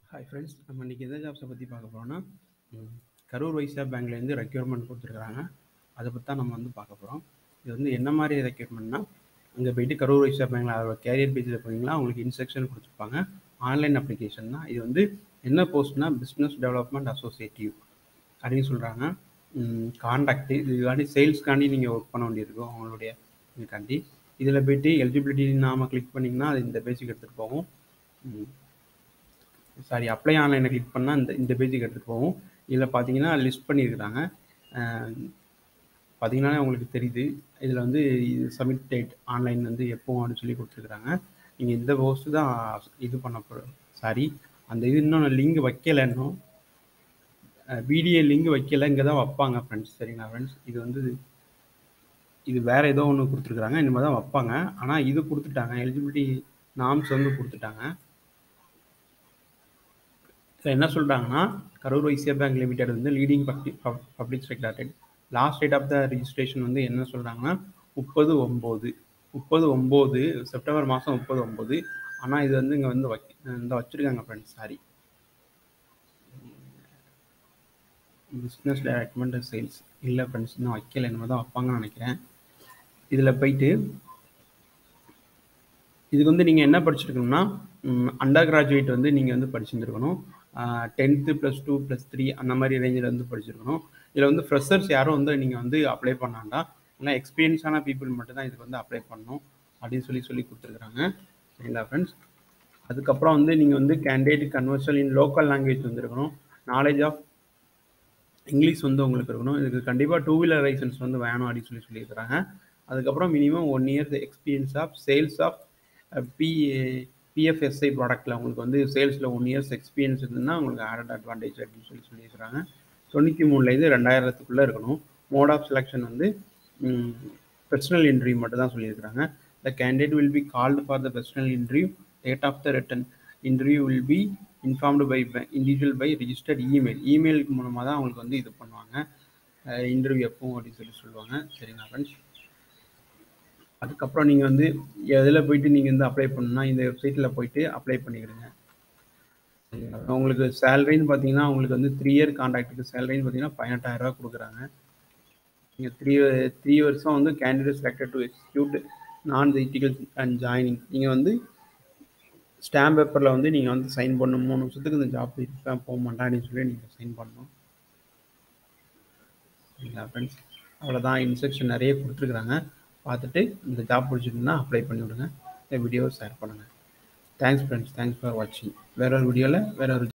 hi friends நம்ம இன்றைக்கி எந்த ஜாப்ஸை பற்றி பார்க்க போகிறோம்னா ம், கரூர் வைசா பேங்க்லேருந்து ரெக்யூர்மெண்ட் கொடுத்துருக்குறாங்க அதை பற்றி தான் நம்ம வந்து பார்க்க போகிறோம் இது வந்து என்ன மாதிரி ரெக்யூர்மெண்ட்னா அங்கே போயிட்டு கரூர் வைசா பேங்கில் அதோட கேரியர் பேஜில் போனீங்கன்னா உங்களுக்கு இன்ஸ்ட்ரக்ஷன் கொடுத்துருப்பாங்க ஆன்லைன் அப்ளிகேஷன் தான் இது வந்து என்ன போஸ்ட்னா பிஸ்னஸ் டெவலப்மெண்ட் அசோசியேட்டிவ் அப்படின்னு சொல்கிறாங்க காண்டாக்ட் இதுக்காண்டி சேல்ஸ்க்காண்டி நீங்கள் ஒர்க் பண்ண வேண்டியிருக்கும் அவங்களுடைய இதுக்காண்டி இதில் போயிட்டு எலிஜிபிலிட்டி நாம கிளிக் பண்ணிங்கன்னா அது இந்த பேஜுக்கு எடுத்துகிட்டு போகும் ம், சாரி அப்ளை ஆன்லைனை கிளிக் பண்ணால் இந்த இந்த பேஜுக்கு எடுத்துகிட்டு போகும் இதில் பார்த்தீங்கன்னா லிஸ்ட் பண்ணியிருக்கிறாங்க பார்த்தீங்கன்னா உங்களுக்கு தெரியுது இதில் வந்து இது சப்மிட் டேட் ஆன்லைன் வந்து எப்போ அப்படின்னு சொல்லி கொடுத்துருக்குறாங்க நீங்கள் இந்த போஸ்ட்டு தான் இது பண்ண போகிறோம் சாரி அந்த இது இன்னும் லிங்க் வைக்கல இன்னும் பிடிஏ லிங்க் வைக்கல இங்கே தான் வைப்பாங்க ஃப்ரெண்ட்ஸ் சரிங்களா ஃப்ரெண்ட்ஸ் இது வந்து இது வேற ஏதோ ஒன்று கொடுத்துருக்குறாங்க இந்த மாதிரி தான் வைப்பாங்க ஆனால் இது கொடுத்துட்டாங்க எலிஜிபிலிட்டி நாம்ஸ் வந்து கொடுத்துட்டாங்க இதில் என்ன சொல்கிறாங்கன்னா கரூர் வைசியா பேங்க் லிமிடெட் வந்து leading public public sectored last date of the registration வந்து என்ன சொல்கிறாங்கன்னா முப்பது ஒம்பது முப்பது ஒம்பது செப்டம்பர் மாதம் முப்பது ஒம்பது ஆனால் இது வந்து இங்கே வந்து வைக்க இந்த வச்சுருக்காங்க friends sorry business department sales இல்லை ஃப்ரெண்ட்ஸ் இன்னும் வைக்கல இந்த மாதிரி தான் வைப்பாங்கன்னு நினைக்கிறேன் இதில் போயிட்டு இதுக்கு வந்து நீங்கள் என்ன படிச்சிருக்கணும்னா அண்டர் கிராஜுவேட் வந்து நீங்கள் வந்து படிச்சிருந்துருக்கணும் tenth plus two plus three அந்த மாதிரி ரேஞ்சில் வந்து படிச்சிருக்கணும் இதில் வந்து ஃப்ரெஷர்ஸ் யாரும் வந்து நீங்கள் வந்து அப்ளை பண்ணாண்டா ஏன்னா எக்ஸ்பீரியன்ஸான பீப்புள் மட்டும் தான் இதுக்கு வந்து அப்ளை பண்ணணும் அப்படின்னு சொல்லி சொல்லி கொடுத்துருக்குறாங்க சரிங்களா ஃப்ரெண்ட்ஸ் அதுக்கப்புறம் வந்து நீங்கள் வந்து candidate conversant in local language வந்துருக்கணும் நாலேஜ் ஆஃப் இங்கிலீஷ் வந்து உங்களுக்கு இருக்கணும் இதுக்கு கண்டிப்பாக டூ வீலர் லைசன்ஸ் வந்து வேணும் அப்படின்னு சொல்லி சொல்லியிருக்கிறாங்க அதுக்கப்புறம் minimum one years experience of sales of B BFSI ப்ராடக்ட்டில் உங்களுக்கு வந்து சேல்ஸில் ஒன் இயர்ஸ் எக்ஸ்பீரியன்ஸ் இருந்ததுன்னா உங்களுக்கு ஆடட் அட்வான்டேஜ் அப்படின்னு சொல்லி சொல்லியிருக்கிறாங்க தொண்ணூற்றி மூணுலேருந்து ரெண்டாயிரத்துக்குள்ளே இருக்கணும் மோட் ஆஃப் செலெக்ஷன் வந்து பர்சனல் இன்டர்வியூ மட்டும் தான் சொல்லியிருக்கிறாங்க the candidate will be called for the personal interview date of the written interview will be informed by individual by registered email இமெயிலுக்கு மூலமாக தான் அவங்களுக்கு வந்து இது பண்ணுவாங்க இன்டர்வியூ எப்பவும் அப்படின்னு சொல்லி சொல்லுவாங்க சரிங்களா ஃப்ரெண்ட்ஸ் அதுக்கப்புறம் நீங்கள் வந்து எதில் போயிட்டு நீங்கள் வந்து அப்ளை பண்ணணும்னா இந்த வெப்சைட்டில் போயிட்டு அப்ளை பண்ணிக்கிறீங்க உங்களுக்கு சேலரின்னு பார்த்தீங்கன்னா உங்களுக்கு வந்து த்ரீ இயர் கான்ட்ராக்டுக்கு சேலரின்னு பார்த்தீங்கன்னா பதினெட்டாயிரரூவா கொடுக்குறாங்க நீங்கள் த்ரீ த்ரீ வருஷம் வந்து candidate selected to execute non ethical and joining நீங்கள் வந்து ஸ்டாம்ப் பேப்பரில் வந்து நீங்கள் வந்து சைன் பண்ணணும் மூணு வருஷத்துக்கு இந்த ஜாப் இருப்பேன் போக மாட்டேன் அப்படின்னு சொல்லி நீங்கள் சைன் பண்ணணும் சரிங்களா ஃப்ரெண்ட்ஸ் அவ்வளோதான் இன்ஸ்ட்ரக்ஷன் நிறைய கொடுத்துருக்குறாங்க பார்த்துட்டு இந்த ஜாப் பிடிச்சிருந்தா அப்ளை பண்ணி விடுங்க இந்த வீடியோவை ஷேர் பண்ணுங்கள் தேங்க்ஸ் ஃப்ரெண்ட்ஸ் தேங்க்ஸ் ஃபார் வாட்சிங் வேற ஒரு வீடியோவில் வேற ஒரு